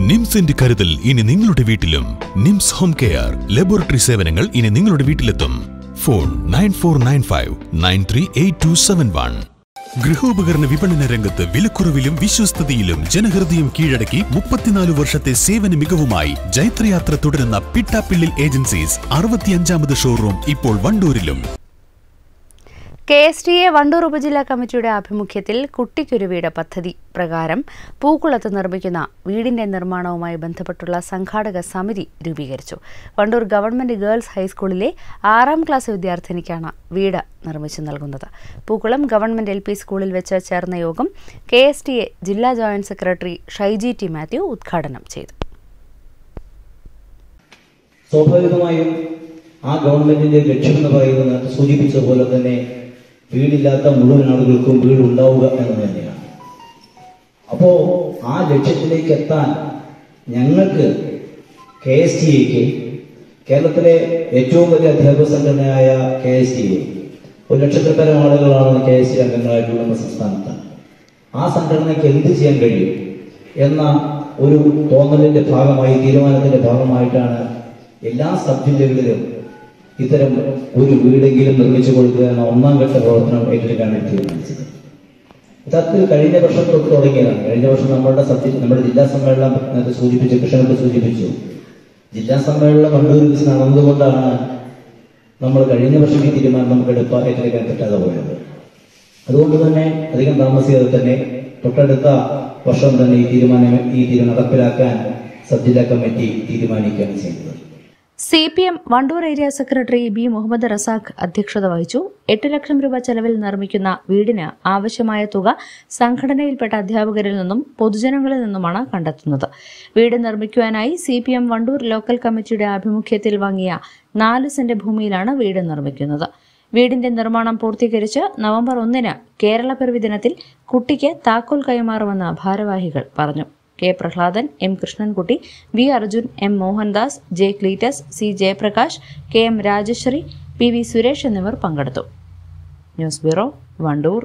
നിംസിന്റെ കരുതൽ ഇനി നിങ്ങളുടെ വീട്ടിലും നിംസ് ഹോം കെയർ ലബോറട്ടറി സേവനങ്ങൾ ഇനി നിങ്ങളുടെ വീട്ടിലെത്തും phone nine four nine five nine three eight two seven one ഗൃഹോപകരണ വിപണന രംഗത്ത് വിലക്കുറവിലും വിശ്വസ്തതയിലും ജനഹൃദയം കീഴടക്കി മുപ്പത്തിനാല് വർഷത്തെ സേവന മികവുമായി ജൈത്രയാത്ര തുടരുന്ന പിട്ടാപ്പിള്ളിൽ ഏജൻസീസ് അറുപത്തിയഞ്ചാമത് ഷോറൂം ഇപ്പോൾ വണ്ടൂരിലും K S T A Wandoor ഉപജില്ലാ കമ്മിറ്റിയുടെ ആഭിമുഖ്യത്തിൽ കുട്ടിക്കൊരു വീട് പദ്ധതി പ്രകാരം പൂക്കുളത്ത് നിർമ്മിക്കുന്ന വീടിന്റെ നിർമ്മാണവുമായി ബന്ധപ്പെട്ടുള്ള സംഘാടക സമിതി രൂപീകരിച്ചു വണ്ടൂർ ഗവൺമെന്റ് ഗേൾസ് ഹൈസ്കൂളിലെ ആറാം ക്ലാസ് വിദ്യാർത്ഥിനിക്കാണ് വീട് നിർമ്മിച്ചു നൽകുന്നത് പൂക്കുളം ഗവൺമെന്റ് എൽ പി സ്കൂളിൽ വെച്ച് ചേർന്ന യോഗം കെ എസ് ടി എ ജില്ലാ joint secretary Shaiji T Mathew ഉദ്ഘാടനം ചെയ്തു സ്വാഭാവികമായും ആ ഗവൺമെന്റിന്റെ ലക്ഷ്യം എന്ന് പറയുന്നത് നേരത്തെ സൂചിപ്പിച്ച പോലെ തന്നെ വീടില്ലാത്ത മുഴുവൻ ആളുകൾക്കും വീട് ഉണ്ടാവുക എന്ന് തന്നെയാണ് അപ്പോ ആ ലക്ഷ്യത്തിലേക്ക് എത്താൻ ഞങ്ങൾക്ക് കെ എസ് ടി എക്ക് കേരളത്തിലെ ഏറ്റവും വലിയ അധ്യാപക സംഘടനയായ കെ എസ് ടി എ ഒരു ലക്ഷത്തിൽ പരം ആളുകളാണ് കെ എസ് ടി അംഗങ്ങളായിട്ടുള്ള നമ്മുടെ സംസ്ഥാനത്ത് ആ സംഘടനയ്ക്ക് എന്ത് ചെയ്യാൻ കഴിയും എന്ന ഒരു തോന്നലിന്റെ ഭാഗമായി തീരുമാനത്തിന്റെ ഭാഗമായിട്ടാണ് എല്ലാ സബ് ജില്ലകളിലും ഇത്തരം ഒരു വീടെങ്കിലും നിർമ്മിച്ചു കൊടുക്കുക എന്ന ഒന്നാം ഘട്ട പ്രവർത്തനം ഏറ്റെടുക്കാൻ വേണ്ടി തീരുമാനിച്ചത് യഥാർത്ഥത്തിൽ കഴിഞ്ഞ വർഷം തൊട്ട് തുടങ്ങിയതാണ് കഴിഞ്ഞ വർഷം നമ്മുടെ സബ് ജി- നമ്മുടെ ജില്ലാ സമ്മേളനം നേരത്തെ സൂചിപ്പിച്ചു കൃഷ്ണനോട് സൂചിപ്പിച്ചു ജില്ലാ സമ്മേളനം വണ്ടൂരിൽ വെച്ച് നടന്നതുകൊണ്ടാണ് നമ്മൾ കഴിഞ്ഞ വർഷം ഈ തീരുമാനം നമുക്ക് എടുപ്പാ ഏറ്റെടുക്കാൻ പറ്റാതെ പോയത് അതുകൊണ്ട് തന്നെ അധികം താമസിയാതെ തന്നെ തൊട്ടടുത്ത വർഷം തന്നെ ഈ തീരുമാനം ഈ തീരുമാനം നടപ്പിലാക്കാൻ സബ് ജില്ലാ കമ്മിറ്റി തീരുമാനിക്കുകയാണ് ചെയ്തത് C P M Wandoor area secretary B Muhammad Razak അധ്യക്ഷത വഹിച്ചു എട്ട് ലക്ഷം രൂപ ചെലവിൽ നിർമ്മിക്കുന്ന വീടിന് ആവശ്യമായ തുക സംഘടനയിൽപ്പെട്ട അധ്യാപകരിൽ നിന്നും പൊതുജനങ്ങളിൽ നിന്നുമാണ് കണ്ടെത്തുന്നത് വീട് നിർമ്മിക്കുവാനായി C P M Wandoor local കമ്മിറ്റിയുടെ ആഭിമുഖ്യത്തിൽ വാങ്ങിയ നാല് സെന്റ് ഭൂമിയിലാണ് വീട് നിർമ്മിക്കുന്നത് വീടിന്റെ നിർമ്മാണം പൂർത്തീകരിച്ച് നവംബർ ഒന്നിന് കേരള പിറവി ദിനത്തിൽ കുട്ടിക്ക് താക്കോൽ കൈമാറുമെന്ന് ഭാരവാഹികൾ പറഞ്ഞു K Prahladan M Krishnankutty V Arjun M Mohandas J Cleetus C Jayaprakash K M Rajasree P V Suresh എന്നിവർ പങ്കെടുത്തു ന്യൂസ് ബ്യൂറോ വണ്ടൂർ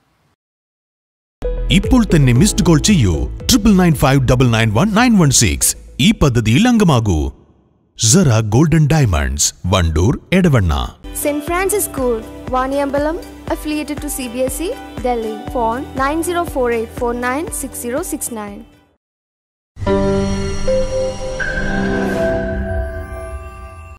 ഇപ്പോൾ തന്നെ മിസ്ഡ് കോൾ ചെയ്യൂ triple nine five double nine one nine one six ഈ പദ്ധതിയിൽ അംഗമാകൂ Sara Golden Diamonds Wandoor Edavanna St. Francis School, Vaniambalam, affiliated to CBSE, Delhi. Phone 9048496069.